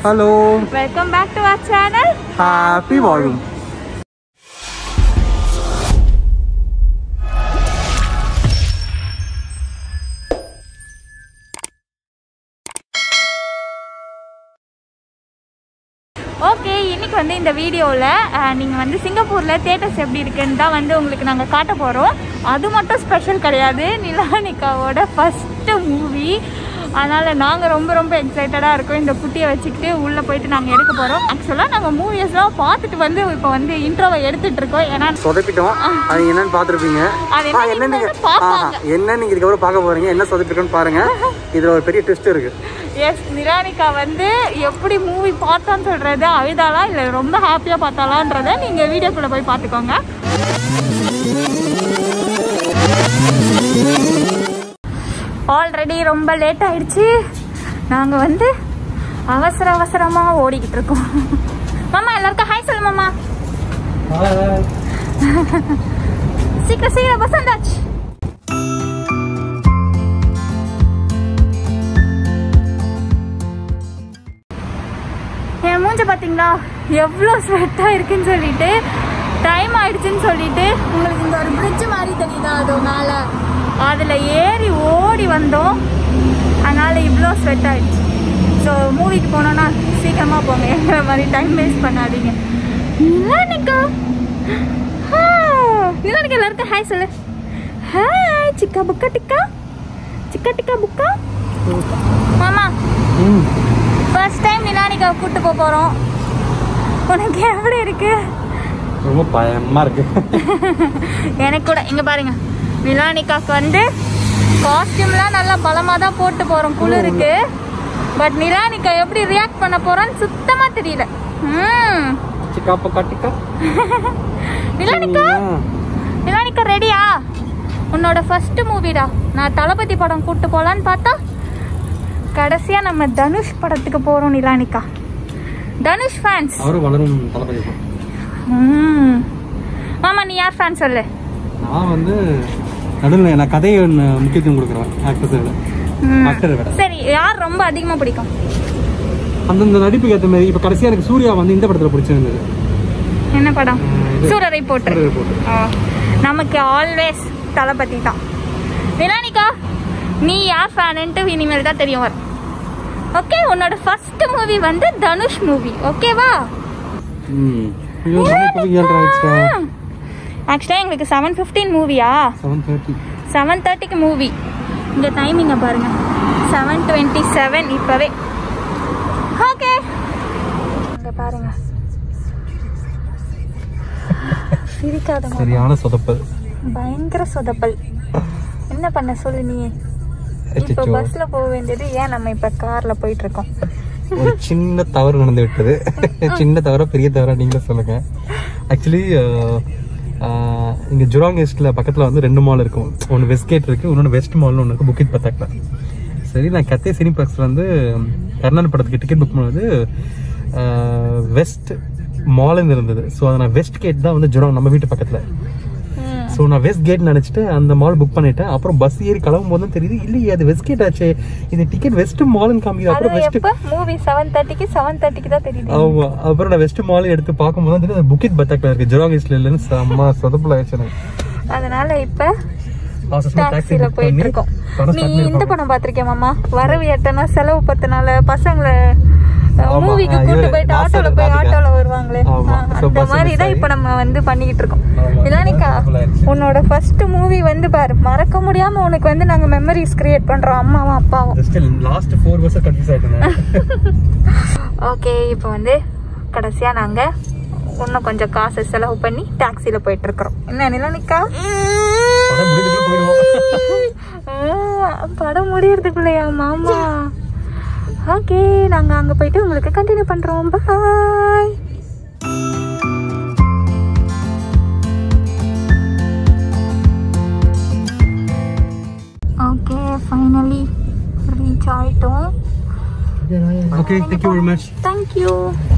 Hello welcome back to our channel happy வாழும் okay இன்னைக்கு வந்து இந்த வீடியோவில் நீங்கள் வந்து சிங்கப்பூரில் தேட்டர்ஸ் எப்படி இருக்குன்னு தான் வந்து உங்களுக்கு நாங்கள் காட்ட போகிறோம் அது மட்டும் ஸ்பெஷல் கிடையாது நிலானிகாவோட ஃபஸ்ட்டு மூவி அதனால் நாங்கள் ரொம்ப ரொம்ப எக்ஸைட்டடாக இருக்கோம் இந்த குட்டியை வச்சுக்கிட்டு உள்ளே போயிட்டு நாங்கள் எடுக்க போகிறோம் ஆக்சுவலாக நாங்கள் மூவிஸ்லாம் பார்த்துட்டு வந்து இப்போ வந்து இன்ட்ரோவை எடுத்துகிட்டு இருக்கோம் ஏன்னா சொதப்பிட்டோம் அது என்னன்னு பார்த்துருப்பீங்க அது என்ன என்ன நீங்க நீங்க பார்ப்பாங்க. ஆஹா, என்ன நீங்க இதுக்கப்புறம் பார்க்க போறீங்க என்ன சொதப்பிட்டோன்னு பாருங்க இதுல ஒரு பெரிய ட்விஸ்ட் இருக்கு எஸ் நிரானிகா வந்து எப்படி மூவி பார்த்தான்னு சொல்கிறது அழுதாளா இல்லை ரொம்ப ஹாப்பியாக பார்த்தாலான்றதை நீங்கள் வீடியோக்குள்ளே போய் பார்த்துக்கோங்க ஆல்ரெடி ரொம்ப லேட் ஆயிடுச்சு நாங்கள் வந்து அவசர அவசரமாக ஓடிக்கிட்டு இருக்கோம் மாமா எல்லாருக்கும் ஹாய் சொல்லு மாமா சீக்கிரம் சீக்கிரம் பஸ் வந்தாச்சு என் மூஞ்ச பார்த்தீங்களா எவ்வளோ ஸ்வெட்டாக இருக்குன்னு சொல்லிட்டு டைம் ஆயிடுச்சுன்னு சொல்லிட்டு உங்களுக்கு இங்கே ஒரு பிரிட்ஜ் மாதிரி தெரியுதா அது மேலே அதில் ஏறி ஓடி வந்தோம் அதனால் இவ்வளோ ஸ்வெட் ஆயிடுச்சு ஸோ மூவிக்கு போனோன்னா சீக்கிரமாக போங்க எங்களை மாதிரி டைம் வேஸ்ட் பண்ணாதீங்க நிலானிக்கா நிலானிக்கா எல்லாருக்கும் ஹாய் சொல்லு ஹாய் சிக்கா புக்கா டிக்கா சிக்கா டிக்கா புக்கா மாமா ம். ஃபர்ஸ்ட் டைம் நிலானிக்காவை கூட்டு போக போகிறோம் உனக்கு எப்படி இருக்கு ரொம்ப பயமா இருக்கு எனக்கு கூட இங்கே பாருங்க நிலானிகாக்கு வந்து காஸ்டியூம்லாம் நல்லா பலமாக தான் போட்டு போகிறோம் குளிருக்கு பட் நிலானிகா எப்படி ரியாக்ட் பண்ண போகிறோன்னு சுத்தமாக தெரியல ம் சிக்கா பக்கா டிக்கா நிலானிகா நிலானிகா ரெடியா உன்னோட ஃபர்ஸ்ட் மூவிடா நான் தளபதி படம் கூட்டு போகலான்னு பார்த்தா கடைசியாக நம்ம தனுஷ் படத்துக்கு போகிறோம் நிலானிகா தனுஷ் ஃபேன்ஸ் அவரும் வளரும் தளபதி தான். ம் மாமா நீ யார் ஃபேன் சொல்லு நான் வந்து நடுவில் நான் கதையை ஒண்ணு முக்கியத்துவம் கொடுக்குறேன் ஆக்டர்ஸை விட ம். ஆக்டரை விட சரி யார் ரொம்ப அதிகமாக பிடிக்கும் அந்தந்த நடிப்புக்கு ஏற்ற மாதிரி இப்போ கடைசியா எனக்கு சூர்யா வந்து இந்த படத்துல பிடிச்சிருந்தது என்ன படம் ம், இது. சூரரை போட்டு சூரரை போட்டு. நமக்கு ஆல்வேஸ் தளபதி தான் நிலானிகா நீ யார் ஃபேனுன்ட்டு இனிமேல் தான் தெரியும் வரும் ஓகே உன்னோட ஃபர்ஸ்ட் மூவி வந்து தனுஷ் மூவி ஓகேவா ம் ஐயோ மணி இப்போதைக்கு ஏழ்ரை ஆயிடுச்சா ஆக்சுவலாக எங்களுக்கு செவன் ஃபிஃப்டீன் மூவியா செவன் தேர்ட்டி செவன் தேர்ட்டிக்கு மூவி இந்த டைமிங்கை பாருங்க செவன் டுவெண்ட்டி செவன் இப்போவே ஓகே இங்கே பாருங்க சிரிக்காதமா சரியான சொதப்பல் பயங்கர சொதப்பல் என்ன பண்ண சொல்லு நீ இப்போ அச்சச்சோ. பஸ்ல போக வேண்டியது ஏன் நம்ம இப்ப கார்ல போயிட்டு இருக்கோம் ஒரு சின்ன தவறு நடந்து விட்டது சின்ன தவறா பெரிய தவறா நீங்களே சொல்லுங்க ஆக்சுவலி இங்க ஜுராங் ஈஸ்ட்ல பக்கத்துல வந்து ரெண்டு மால் இருக்கும் ஒன்று வெஸ்ட் கேட் இருக்கு இன்னொன்று வெஸ்ட் மால்னு ஒன்று இருக்கு புக்கிட் பத்தாக்ல சரி நான் கத்தே சினிபாக்ஸ்ல வந்து கர்நாடக படத்துக்கு டிக்கெட் புக் பண்ணது வெஸ்ட் மால்னு இருந்தது ஸோ அதை நான் வெஸ்ட் கேட் தான் வந்து ஜுராங் நம்ம வீட்டு பக்கத்துல ஸோ நான் வெஸ்ட் கேட் நினச்சிட்டு அந்த மால் புக் பண்ணிட்டேன் அப்புறம் பஸ் ஏறி கிளம்பும் போது தான் தெரியுது இல்லையே அது வெஸ்ட் கேட் ஆச்சு இது டிக்கெட் வெஸ்ட் மால்னு காமிக்குது அது அப்புறம் வெஸ்ட் எப்ப மூவி செவன் தேர்ட்டிக்கு செவன் தேர்ட்டிக்கு தான் தெரியுது ஆமா அப்புறம் நான் வெஸ்ட் மால் எடுத்து பார்க்கும்போது தான் தெரியுது புக்கிட் பத்தாக்ல இருக்கு ஜெராங் ஈஸ்ட்ல இல்லைன்னு செம்ம சொதப்புல ஆயிடுச்சு எனக்கு அதனால இப்ப அவசரமா taxi டாக்ஸில book போயிட்டு பண்ணி இருக்கோம் படம் நீ start இந்த பண்ணிருப்பாங்க. படம் பாத்திருக்கிய மாமா வரவு எட்டனா செலவு பத்தனால பசங்களை ஆமா, மூவிக்கு ஆ, கூட்டு இவரு போயிட்டு நாசர் ஆட்டோல போய் ராதிகா. ஆட்டோல வருவாங்களே ஆமா. ஆ, So, அந்த bus மாதிரி miss தான் ஆகி. இப்ப நம்ம வந்து பண்ணிக்கிட்டு இருக்கோம் ஆமா, இதானிக்கா double ஆயிடுச்சு. உன்னோட ஃபர்ஸ்ட் மூவி வந்து பாரு மறக்க முடியாம உனக்கு வந்து நாங்க மெமரிஸ் கிரியேட் பண்றோம் அம்மாவும் அப்பாவும் ஜஸ்ட் லாஸ்ட் ஃபோர் வருஷம் கன்ஃபியூஸ் ஆயிட்டேன் ஓகே இப்போ வந்து கடைசியா நாங்க இன்னும் கொஞ்சம் காசு செலவு பண்ணி டாக்ஸில போயிட்டு இருக்கிறோம் என்ன நிலனிக்கா படம் முடிஞ்சுட்டு போயிடுவோம் ஆ, படம் முடியறதுக்குள்ளயா மாமா ஓகே நாங்க அங்க போயிட்டு உங்களுக்கு கண்டினியூ பண்றோம் பாய் ஓகே ஃபைனலி ரீச் ஆயிட்டோம் okay thank you very much thank you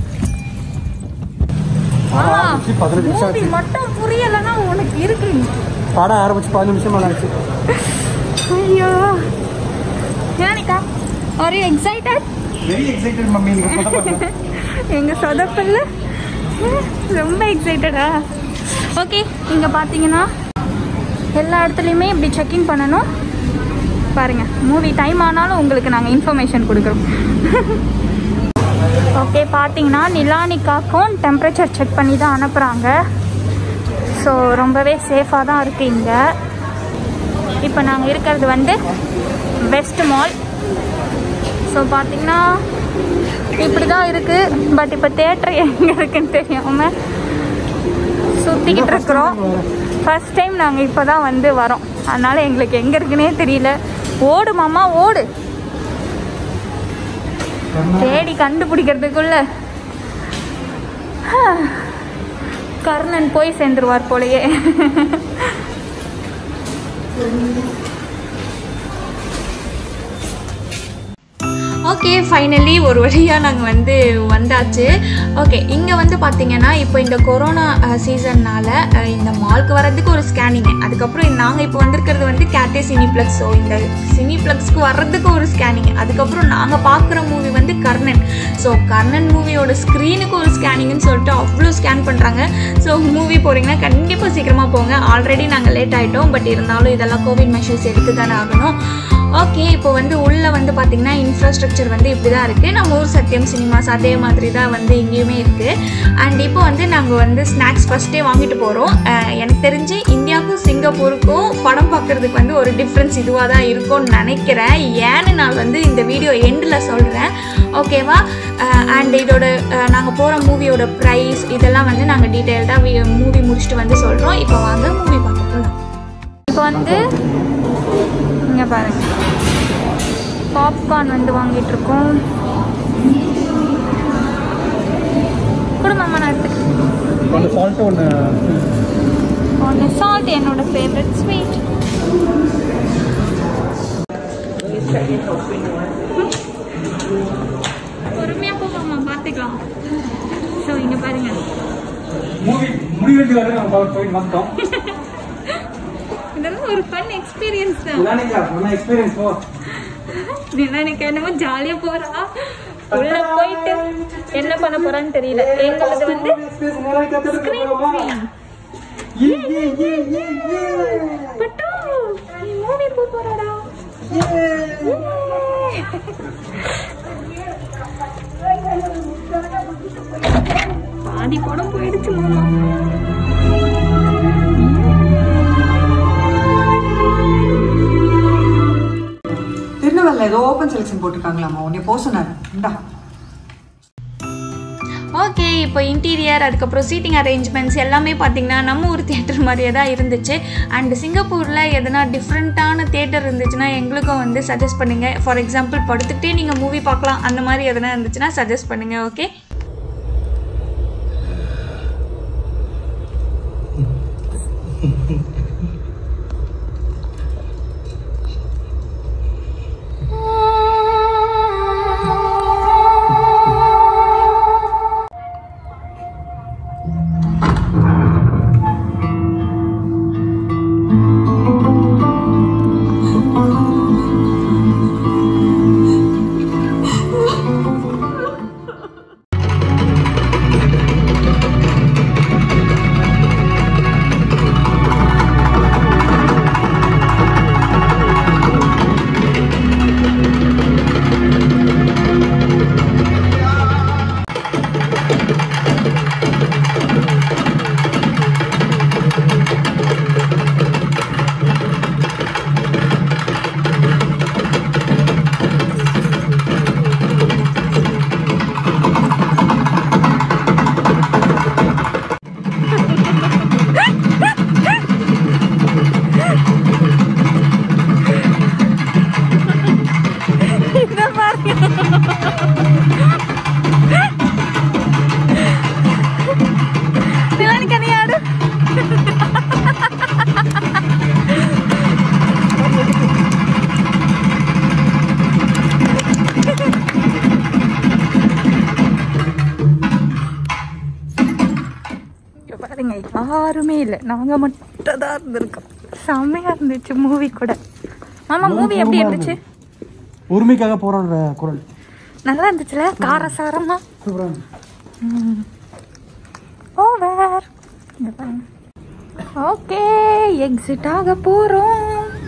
பதினஞ்சு நிமிஷம் மூவி ஆச்சு மட்டும் புரியலன்னா உனக்கு இருக்கு படம் ஆரம்பிச்சு பதினஞ்சு நிமிஷம் மேல ஆச்சு ஐயோ Yanika are you excited very excited mummy எங்க சொதப்பல்ல ரொம்ப எக்ஸைட்டடா ஓகே இங்க பாத்தீங்கன்னா எல்லா இடத்துலையுமே இப்படி செக்கிங் பண்ணணும் பாருங்க மூவி டைம் ஆனாலும் உங்களுக்கு நாங்கள் இன்ஃபர்மேஷன் கொடுக்குறோம் ஓகே பார்த்தீங்கன்னா நிலானிக்காக்கும் டெம்பரேச்சர் செக் பண்ணி தான் அனுப்புகிறாங்க ஸோ ரொம்பவே சேஃபாக தான் இருக்குது இங்கே இப்போ நாங்கள் இருக்கிறது வந்து வெஸ்ட் மால் ஸோ பார்த்தீங்கன்னா இப்படி தான் இருக்குது பட் இப்போ தேட்டர் எங்கே இருக்குன்னு தெரியாமல் சுற்றிக்கிட்டு இருக்கிறோம் ஃபர்ஸ்ட் டைம் நாங்கள் இப்போ தான் வந்து வரோம் அதனால் எங்களுக்கு எங்கே இருக்குன்னே தெரியல ஓடு மாமா ஓடு தேடி கண்டுபிடிக்கிறதுக்குள்ள கர்ணன் போய் சேர்ந்துருவார் போலயே ஓகே ஃபைனலி ஒரு வழியாக நாங்கள் வந்து வந்தாச்சு ஓகே இங்கே வந்து பார்த்தீங்கன்னா இப்போ இந்த கொரோனா சீசன்னால் இந்த மால்க்கு வர்றதுக்கு ஒரு ஸ்கேனிங் அதுக்கப்புறம் நாங்கள் இப்போ வந்திருக்கிறது வந்து கேட்டே சினிப்ளக்ஸ் ஸோ இந்த சினிப்ளக்ஸ்க்கு வர்றதுக்கு ஒரு ஸ்கேனிங் அதுக்கப்புறம் நாங்கள் பார்க்குற மூவி வந்து கர்ணன் ஸோ கர்ணன் மூவியோட ஸ்க்ரீனுக்கு ஒரு ஸ்கேனிங்னு சொல்லிட்டு அவ்வளோ ஸ்கேன் பண்ணுறாங்க ஸோ மூவி போகிறீங்கன்னா கண்டிப்பாக சீக்கிரமாக போங்க ஆல்ரெடி நாங்கள் லேட் ஆகிட்டோம் பட் இருந்தாலும் இதெல்லாம் கோவிட் மெஷர்ஸ் எடுத்து தானே ஆகணும் ஓகே இப்போ வந்து உள்ளே வந்து பார்த்திங்கன்னா இன்ஃப்ராஸ்ட்ரக்சர் வந்து இப்படி தான் இருக்குது நம்ம ஊர் சத்யம் சினிமாஸ் அதே மாதிரி தான் வந்து இங்கேயுமே இருக்குது அண்ட் இப்போ வந்து நாங்கள் வந்து ஸ்நாக்ஸ் ஃபஸ்ட்டே வாங்கிட்டு போகிறோம் எனக்கு தெரிஞ்சு இந்தியாவுக்கும் சிங்கப்பூருக்கும் படம் பார்க்குறதுக்கு வந்து ஒரு டிஃப்ரென்ஸ் இதுவாக தான் இருக்கும்னு நினைக்கிறேன் ஏன்னு நான் வந்து இந்த வீடியோ எண்டில் சொல்கிறேன் ஓகேவா அண்ட் இதோட நாங்கள் போகிற மூவியோட ப்ரைஸ் இதெல்லாம் வந்து நாங்கள் டீட்டெயில்டாக மூவி முடிச்சுட்டு வந்து சொல்கிறோம் இப்போ வாங்க மூவி பார்க்க போகலாம் இப்போ வந்து இங்கே பாருங்க பாப்கார்ன் வந்து வாங்கிட்டு இருக்கோம் குடும்பமா நான் எடுத்துக்கிறேன் ஒன்று சால்ட்டு ஒன்று ஒன்று சால்ட் என்னோட ஃபேவரட் ஸ்வீட் பொறுமையாக போகாமா பார்த்துக்கலாம் ஸோ இங்கே பாருங்க மூவி முடிவெட்டி வரை நம்ம போய் வந்தோம் இதெல்லாம் ஒரு ஃபன் எக்ஸ்பீரியன்ஸ் தான் நிலானிக்கா ஒன்றா எக்ஸ்பீரியன்ஸ் போ நிலானிக்கா என்னமோ ஜாலியாக போறா உள்ள போயிட்டு என்ன பண்ண போறான்னு தெரியல எங்களது வந்து screen screen. பட்டு நீ மூவி போக போறாடா பாதி படம் போயிடுச்சு மாமா திருநெல்வேலியில் ஏதோ ஓப்பன் செலெக்ஷன் போட்டிருக்காங்களாம்மா உன்னை போக சொன்னார் இந்தா ஓகே இப்போ இன்டீரியர் அதுக்கப்புறம் சீட்டிங் அரேஞ்ச்மெண்ட்ஸ் எல்லாமே பார்த்தீங்கன்னா நம்ம ஊர் தியேட்டர் மாதிரியே தான் இருந்துச்சு அண்ட் சிங்கப்பூரில் எதனா டிஃப்ரெண்ட்டான தியேட்டர் இருந்துச்சுன்னா எங்களுக்கும் வந்து சஜஸ்ட் பண்ணுங்கள் ஃபார் எக்ஸாம்பிள் படுத்துக்கிட்டே நீங்கள் மூவி பார்க்கலாம் அந்த மாதிரி எதனா இருந்துச்சுன்னா சஜஸ்ட் பண்ணுங்கள் ஓகே பாருங்க யாருமே இல்லை நாங்கள் மட்டும் தான் இருந்திருக்கோம் செம்மையா இருந்துச்சு மூவி கூட மாமா மூவி எப்படி இருந்துச்சு உரிமைக்காக போராடுற குரல் நல்லா இருந்துச்சுல காரசாரமா ஓவர் ஓகே எக்ஸிட் ஆக போறோம்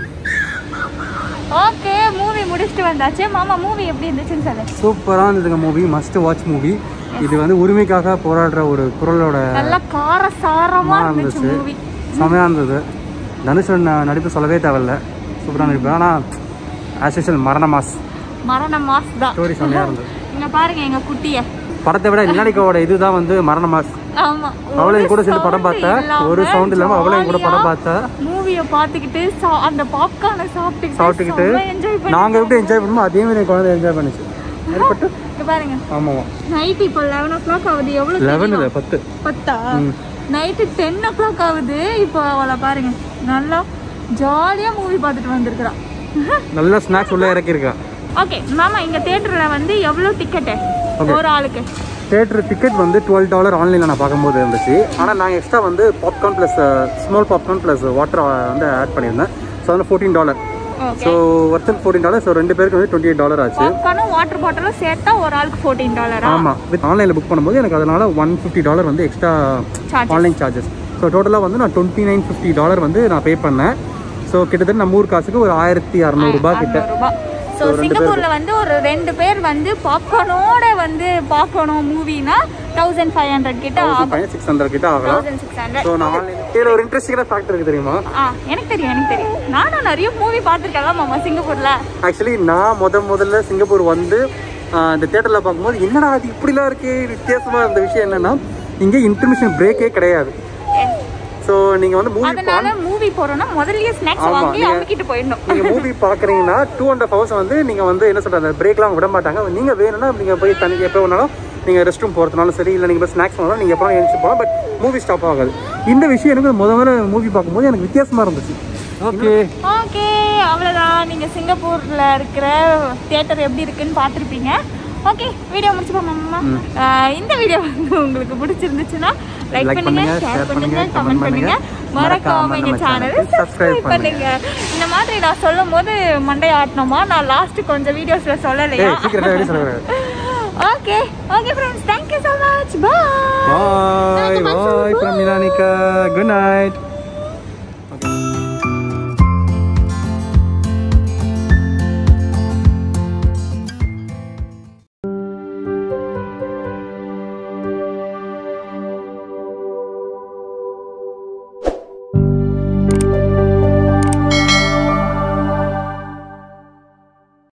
ஓகே மூவி முடிச்சுட்டு வந்தாச்சு மாமா மூவி எப்படி இருந்துச்சுன்னு சொல்லு சூப்பராக இருந்ததுங்க மூவி மஸ்ட் வாட்ச் மூவி இது வந்து உரிமைக்காக போராடுற ஒரு குரலோட நல்லா காரசாரமா இருந்துச்சு இருந்துச்சு மூவி செமையாக இருந்தது தனுஷன் நடிப்பு சொல்லவே தேவையில்ல சூப்பராக நடிப்பு ஆனால் ஆஸ் யூஷுவல் மரண மாஸ் மரண மாஸ் தான் ஸ்டோரி செமையாக இருந்தது இங்க பாருங்க எங்க குட்டிய படத்தை விட நிலானிக்காவோட இதுதான் வந்து மரண மாஸ் ஆமா அவளும் என் கூட சேர்ந்து படம் பார்த்தேன் ஒரு சவுண்ட் இல்லாம அவளும் என் கூட படம் பார்த்தேன் மூவிய பாத்துக்கிட்டு சா- அந்த பாப்கார்னை சாப்பிட்டுக்கிட்டு சாப்பிட்டுக்கிட்டு என்ஜாய் பண்ணி நாங்க எப்படி என்ஜாய் பண்ணுமோ அதே மாதிரி என் குழந்தை என்ஜாய் பண்ணுச்சு ஏற்பட்டு இங்க பாருங்க ஆமாம் நைட் இப்போ லெவன் ஓ கிளாக் ஆகுது எவ்வளவு லெவன் இல்லை பத்து பத்தா நைட்டு டென் ஓ கிளாக் ஆகுது இப்போ அவளை பாருங்க நல்லா ஜாலியா மூவி பார்த்துட்டு வந்திருக்கிறா நல்லா ஸ்நாக்ஸ் உள்ள இறக்கியிருக்கேன் ஓகே மாமா இங்க தியேட்டர்ல வந்து எவ்வளவு டிக்கெட்டு ஒரு ஆளுக்கு தேட்டர் டிக்கெட் வந்து டுவெல் டாலர் ஆன்லைனில் நான் பார்க்கும்போது இருந்துச்சு ஆனால் நாங்கள் எக்ஸ்ட்ரா வந்து popcorn plus small popcorn plus water வந்து ஆட் பண்ணியிருந்தேன் ஸோ வந்து ஃபோர்டீன் டாலர் ஓகே ஸோ ஒருத்தர் ஃபோர்டீன் டாலர் ஸோ ரெண்டு பேருக்கு வந்து டுவெண்ட்டி எயிட் டாலர் ஆச்சு பாப்கார்னும் வாட்டர் பாட்டிலும் சேர்த்தா ஒரு ஆளுக்கு ஃபோர்டீன் டாலரா ஆமாம் வித் ஆன்லைனில் புக் பண்ணும்போது எனக்கு அதனால ஒன் ஃபிஃப்டி டாலர் வந்து extra Charges. Online charges so டோட்டலாக வந்து நான் டுவெண்ட்டி நைன் ஃபிஃப்டி டாலர் வந்து நான் பே பண்ணேன் ஸோ கிட்டத்தட்ட நம்ம ஊர் காசுக்கு ஒரு ஆயிரத்தி அறநூறுபா கிட்ட ரூபாய் ஸோ சிங்கப்பூர்ல வந்து ஒரு ரெண்டு பேர் வந்து பாப்கார்னோட வந்து பார்க்கணும் மூவினா தௌசண்ட் ஃபைவ் ஹண்ட்ரட் கிட்ட ஆகும் ஃபைவ் சிக்ஸ் ஹண்ட்ரட் கிட்ட ஆகலாம் தௌசண்ட் சிக்ஸ் ஹண்ட்ரட் ஸோ நான் ஆன்லைன் இதில் ஒரு இன்ட்ரெஸ்டிங்கான ஃபேக்ட் இருக்குது தெரியுமா ஆ எனக்கு தெரியும் எனக்கு தெரியும் நானும் நிறைய மூவி பார்த்துருக்கேன் மாமா சிங்கப்பூர்ல ஆக்சுவலி நான் முத முதல்ல சிங்கப்பூர் வந்து ஆஹ், இந்த தேட்டரில் பார்க்கும்போது என்னடா அது இப்படிலாம் இருக்கே வித்தியாசமாக இருந்த விஷயம் என்னன்னா இங்கே இன்டர்மிஷன் பிரேக்கே கிடையாது ஸோ நீங்கள் வந்து மூவி அதனால மூவி போறோம்னா முதல்லயே ஸ்நாக்ஸ் ஆமா, வாங்கி நீங்க- அவங்ககிட்ட போயிடணும் நீங்கள் மூவி பார்க்குறீங்கன்னா டூ ஹண்ட்ரட் ஹவர்ஸ் வந்து நீங்கள் வந்து என்ன சொல்கிறது பிரேக்லாம் விட மாட்டாங்க நீங்கள் வேணும்னா நீங்கள் போய் தனி எப்போ வேணாலும் நீங்கள் ரெஸ்ட் ரூம் போகிறதுனாலும் சரி இல்லை நீங்கள் ஸ்நாக்ஸ் வாங்கலாம் நீங்கள் எப்போ எழுந்து போகலாம் பட் மூவி ஸ்டாப் ஆகாது இந்த விஷயம் எனக்கு முத முதல்ல மூவி பார்க்கும்போது எனக்கு வித்தியாசமாக இருந்துச்சு ஓகே ஓகே அவ்வளோதான் நீங்கள் சிங்கப்பூரில் இருக்கிற தியேட்டர் எப்படி இருக்குன்னு பார்த்துருப்பீங்க ஓகே வீடியோ முடிச்சுப்போம் மாமா ஆஹ் இந்த வீடியோ வந்து உங்களுக்கு பிடிச்சிருந்துச்சுன்னா லைக் Like பண்ணுங்க பண்ணுங்க, ஷேர் share பண்ணுங்க பண்ணுங்க, கமெண்ட் comment பண்ணுங்க பண்ணுங்க. மறக்காம மறக்காம எங்க நம்ம சேனலை channel க்கு subscribe சப்ஸ்கிரைப் பண்ணுங்க இந்த மாதிரி நான் சொல்லும் போது மண்டை ஆட்டணுமா நான் லாஸ்ட் கொஞ்சம் வீடியோஸ்ல சொல்லலையா ஏய் சீக்கிரம் வெளியே சொல்லுங்கள் okay okay friends thank you so much bye Bye. Bye from Milanika. Good night.